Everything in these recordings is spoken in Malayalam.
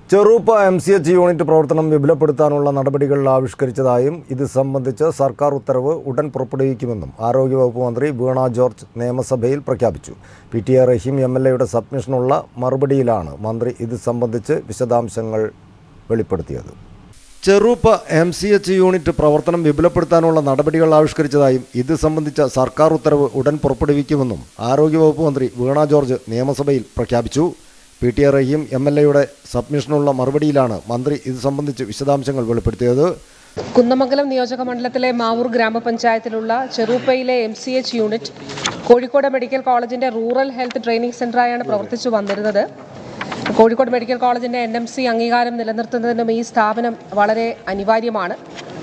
ചെറുപ്പ എം സി എച്ച് യൂണിറ്റ് പ്രവർത്തനം വിപുലപ്പെടുത്താനുള്ള നടപടികൾ ആവിഷ്കരിച്ചതായും ഇത് സംബന്ധിച്ച് സർക്കാർ ഉത്തരവ് ഉടൻ പുറപ്പെടുവിക്കുമെന്നും ആരോഗ്യവകുപ്പ് മന്ത്രി വീണ ജോർജ് നിയമസഭയിൽ പ്രഖ്യാപിച്ചു P T A Rahim M L എയുടെ സബ്മിഷനുള്ള മറുപടിയിലാണ് മന്ത്രി ഇത് സംബന്ധിച്ച് വിശദാംശങ്ങൾ വെളിപ്പെടുത്തിയത് ചെറുപ്പ എം സി എച്ച് യൂണിറ്റ് പ്രവർത്തനം വിപുലപ്പെടുത്താനുള്ള നടപടികൾ ആവിഷ്കരിച്ചതായും ഇത് സംബന്ധിച്ച സർക്കാർ ഉത്തരവ് ഉടൻ പുറപ്പെടുവിക്കുമെന്നും ആരോഗ്യവകുപ്പ് മന്ത്രി വീണ ജോർജ് നിയമസഭയിൽ പ്രഖ്യാപിച്ചു P T A Rahim M L എയുടെ സബ്മിഷനുള്ള മറുപടിയിലാണ് മന്ത്രി ഇത് സംബന്ധിച്ച് വിശദാംശങ്ങൾ വെളിപ്പെടുത്തിയത് കുന്നമംഗലം നിയോജക മണ്ഡലത്തിലെ മാവൂർ ഗ്രാമപഞ്ചായത്തിലുള്ള ചെറുപ്പയിലെ M C H unit Kozhikode medical കോളേജിന്റെ റൂറൽ ഹെൽത്ത് ട്രെയിനിംഗ് സെന്ററായാണ് പ്രവർത്തിച്ചു വന്നിരുന്നത് കോഴിക്കോട് മെഡിക്കൽ കോളേജിന്റെ എൻ എം സി അംഗീകാരം നിലനിർത്തുന്നതിനും ഈ സ്ഥാപനം വളരെ അനിവാര്യമാണ്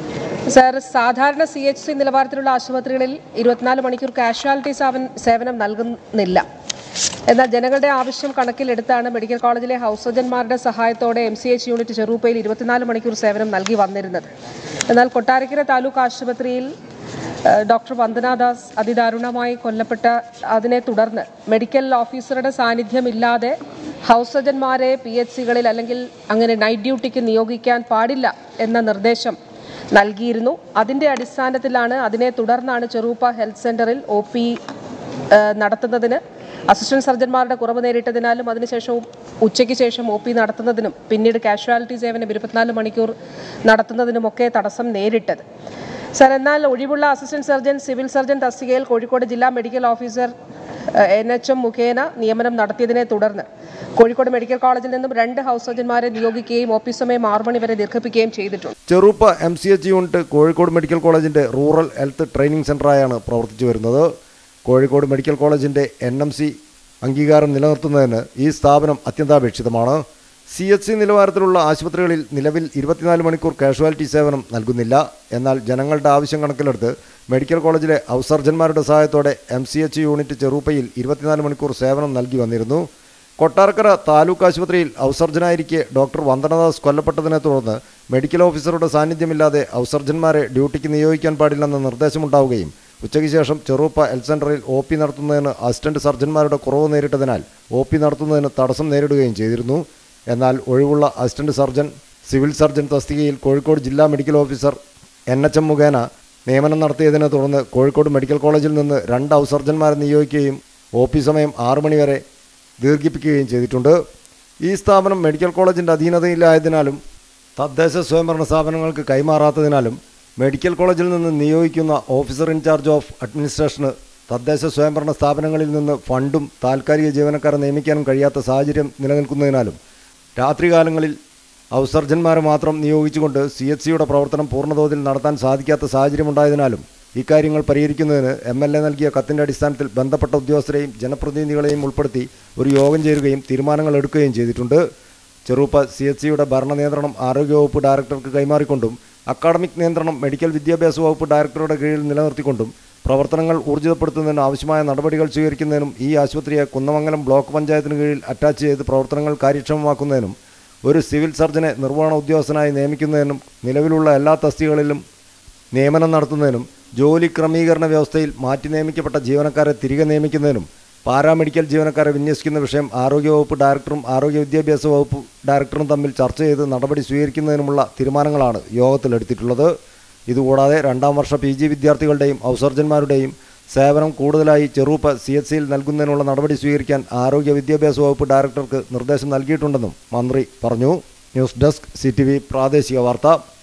സർ സാധാരണ സി എച്ച് സി നിലവാരത്തിലുള്ള ആശുപത്രികളിൽ ഇരുപത്തിനാല് മണിക്കൂർ കാഷ്വാലിറ്റി സാവൻ- സേവനം നൽകുന്നില്ല എന്നാൽ ജനങ്ങളുടെ ആവശ്യം കണക്കിലെടുത്താണ് മെഡിക്കൽ കോളേജിലെ ഹൗസ് സർജന്മാരുടെ സഹായത്തോടെ എം സി എച്ച് യൂണിറ്റ് ചെറുപ്പയിൽ ഇരുപത്തിനാല് മണിക്കൂർ സേവനം നൽകി വന്നിരുന്നത് എന്നാൽ കൊട്ടാരക്കര താലൂക്ക് ആശുപത്രിയിൽ ഏഹ്, ഡോക്ടർ വന്ദനാദാസ് അതിദാരുണമായി കൊല്ലപ്പെട്ട അതിനെ തുടർന്ന് മെഡിക്കൽ ഓഫീസറുടെ സാന്നിധ്യമില്ലാതെ ഹൗസ് സർജന്മാരെ പി എച്ച് സികളിൽ അല്ലെങ്കിൽ അങ്ങനെ നൈറ്റ് ഡ്യൂട്ടിക്ക് നിയോഗിക്കാൻ പാടില്ല എന്ന നിർദ്ദേശം നൽകിയിരുന്നു അതിൻ്റെ അടിസ്ഥാനത്തിലാണ് അതിനെ തുടർന്നാണ് ചെറുപ്പ ഹെൽത്ത് സെൻ്ററിൽ ഒ പി നടത്തുന്നതിന് അസിസ്റ്റന്റ് സർജന്മാരുടെ കുറവ് നേരിട്ടതിനാലും അതിനുശേഷവും ഉച്ചയ്ക്ക് ശേഷം ഒ പി നടത്തുന്നതിനും പിന്നീട് കാഷ്വാലിറ്റി സേവനം ഇരുപത്തിനാല് മണിക്കൂർ നടത്തുന്നതിനുമൊക്കെ തടസ്സം നേരിട്ടത് സർ എന്നാൽ ഒഴിവുള്ള അസിസ്റ്റന്റ് സർജൻ സിവിൽ സർജൻ തസ്തികയിൽ കോഴിക്കോട് ജില്ലാ medical officer N H M മുഖേന നിയമനം നടത്തിയതിനെ തുടർന്ന് കോഴിക്കോട് മെഡിക്കൽ കോളേജിൽ നിന്നും രണ്ട് ഹൗസ് സർജന്മാരെ നിയോഗിക്കുകയും ഓഫീസ് സമയം ആറ് മണി വരെ ദീർഘിപ്പിക്കുകയും ചെയ്തിട്ടുണ്ട് Cheruppa M C H unit Kozhikode medical കോളേജിൻ്റെ റൂറൽ ഹെൽത്ത് ട്രെയിനിംഗ് സെൻ്ററായാണ് പ്രവർത്തിച്ചു വരുന്നത് കോഴിക്കോട് മെഡിക്കൽ കോളേജിൻ്റെ എൻ എം സി അംഗീകാരം നിലനിർത്തുന്നതിന് ഈ സ്ഥാപനം അത്യന്താപേക്ഷിതമാണ് സി എച്ച് സി നിലവാരത്തിലുള്ള ആശുപത്രികളിൽ നിലവിൽ ഇരുപത്തിനാല് മണിക്കൂർ കാഷ്വാലിറ്റി സേവനം നൽകുന്നില്ല എന്നാൽ ജനങ്ങളുടെ ആവശ്യം കണക്കിലെടുത്ത് മെഡിക്കൽ കോളേജിലെ ഹൗസ് സർജന്മാരുടെ സഹായത്തോടെ എം സി എച്ച് യൂണിറ്റ് ചെറുപ്പയിൽ ഇരുപത്തിനാല് മണിക്കൂർ സേവനം നൽകി വന്നിരുന്നു കൊട്ടാരക്കര താലൂക്ക് ആശുപത്രിയിൽ ഔസർജനായിരിക്കെ ഡോക്ടർ വന്ദനദാസ് കൊല്ലപ്പെട്ടതിനെ തുടർന്ന് മെഡിക്കൽ ഓഫീസറുടെ സാന്നിധ്യമില്ലാതെ ഔസർജന്മാരെ ഡ്യൂട്ടിക്ക് നിയോഗിക്കാൻ പാടില്ലെന്ന നിർദ്ദേശമുണ്ടാവുകയും ഉച്ചയ്ക്ക് ശേഷം ചെറുപ്പ ഹെൽത്ത് സെൻ്ററിൽ ഒ പി നടത്തുന്നതിന് അസിസ്റ്റന്റ് സർജന്മാരുടെ കുറവ് നേരിട്ടതിനാൽ ഒ പി നടത്തുന്നതിന് തടസ്സം നേരിടുകയും ചെയ്തിരുന്നു എന്നാൽ ഒഴിവുള്ള അസിസ്റ്റന്റ് സർജൻ സിവിൽ സർജൻ തസ്തികയിൽ കോഴിക്കോട് ജില്ലാ medical officer N H M മുഖേന നിയമനം നടത്തിയതിനെ തുടർന്ന് കോഴിക്കോട് മെഡിക്കൽ കോളേജിൽ നിന്ന് രണ്ട് ഔസർജന്മാരെ നിയോഗിക്കുകയും ഒ പി സമയം ആറ് മണിവരെ ദീർഘിപ്പിക്കുകയും ചെയ്തിട്ടുണ്ട് ഈ സ്ഥാപനം മെഡിക്കൽ കോളേജിൻ്റെ അധീനതയിലായതിനാലും തദ്ദേശ സ്വയംഭരണ സ്ഥാപനങ്ങൾക്ക് കൈമാറാത്തതിനാലും മെഡിക്കൽ കോളേജിൽ നിന്ന് നിയോഗിക്കുന്ന ഓഫീസർ ഇൻചാർജ് ഓഫ് അഡ്മിനിസ്ട്രേഷന് തദ്ദേശ സ്വയംഭരണ സ്ഥാപനങ്ങളിൽ നിന്ന് ഫണ്ടും താൽക്കാലിക ജീവനക്കാരെ നിയമിക്കാനും കഴിയാത്ത സാഹചര്യം നിലനിൽക്കുന്നതിനാലും രാത്രികാലങ്ങളിൽ ഔസർജന്മാരെ മാത്രം നിയോഗിച്ചുകൊണ്ട് സി എച്ച് സിയുടെ പ്രവർത്തനം പൂർണ്ണതോതിൽ നടത്താൻ സാധിക്കാത്ത സാഹചര്യമുണ്ടായതിനാലും ഇക്കാര്യങ്ങൾ പരിഹരിക്കുന്നതിന് എം എൽ എ നൽകിയ കത്തിൻ്റെ അടിസ്ഥാനത്തിൽ ബന്ധപ്പെട്ട ഉദ്യോഗസ്ഥരെയും ജനപ്രതിനിധികളെയും ഉൾപ്പെടുത്തി ഒരു യോഗം ചേരുകയും തീരുമാനങ്ങൾ എടുക്കുകയും ചെയ്തിട്ടുണ്ട് ചെറുപ്പ സി എച്ച് സിയുടെ ഭരണനിയന്ത്രണം ആരോഗ്യവകുപ്പ് ഡയറക്ടർക്ക് കൈമാറിക്കൊണ്ടും അക്കാഡമിക് നിയന്ത്രണം മെഡിക്കൽ വിദ്യാഭ്യാസ വകുപ്പ് ഡയറക്ടറുടെ കീഴിൽ നിലനിർത്തിക്കൊണ്ടും പ്രവർത്തനങ്ങൾ ഊർജിതപ്പെടുത്തുന്നതിന് ആവശ്യമായ നടപടികൾ സ്വീകരിക്കുന്നതിനും ഈ ആശുപത്രിയെ കുന്നമംഗലം ബ്ലോക്ക് പഞ്ചായത്തിന് കീഴിൽ അറ്റാച്ച് ചെയ്ത് പ്രവർത്തനങ്ങൾ കാര്യക്ഷമമാക്കുന്നതിനും ഒരു സിവിൽ സർജനെ നിർവഹണ ഉദ്യോഗസ്ഥനായി നിയമിക്കുന്നതിനും നിലവിലുള്ള എല്ലാ തസ്തികകളിലും നിയമനം നടത്തുന്നതിനും ജോലി ക്രമീകരണ വ്യവസ്ഥയിൽ മാറ്റി നിയമിക്കപ്പെട്ട ജീവനക്കാരെ തിരികെ നിയമിക്കുന്നതിനും പാരാമെഡിക്കൽ ജീവനക്കാരെ വിന്യസിക്കുന്ന വിഷയം ആരോഗ്യവകുപ്പ് ഡയറക്ടറും ആരോഗ്യ വിദ്യാഭ്യാസ വകുപ്പ് ഡയറക്ടറും തമ്മിൽ ചർച്ച ചെയ്ത് നടപടി സ്വീകരിക്കുന്നതിനുമുള്ള തീരുമാനങ്ങളാണ് യോഗത്തിലെടുത്തിട്ടുള്ളത് ഇതുകൂടാതെ രണ്ടാം വർഷ പി ജി വിദ്യാർത്ഥികളുടെയും ഔസർജന്മാരുടെയും സേവനം കൂടുതലായി ചെറുപ്പ സി എച്ച് സിയിൽ നൽകുന്നതിനുള്ള നടപടി സ്വീകരിക്കാൻ ആരോഗ്യ വിദ്യാഭ്യാസ വകുപ്പ് ഡയറക്ടർക്ക് നിർദ്ദേശം നൽകിയിട്ടുണ്ടെന്നും മന്ത്രി പറഞ്ഞു ന്യൂസ് ഡെസ്ക് സി പ്രാദേശിക വാർത്ത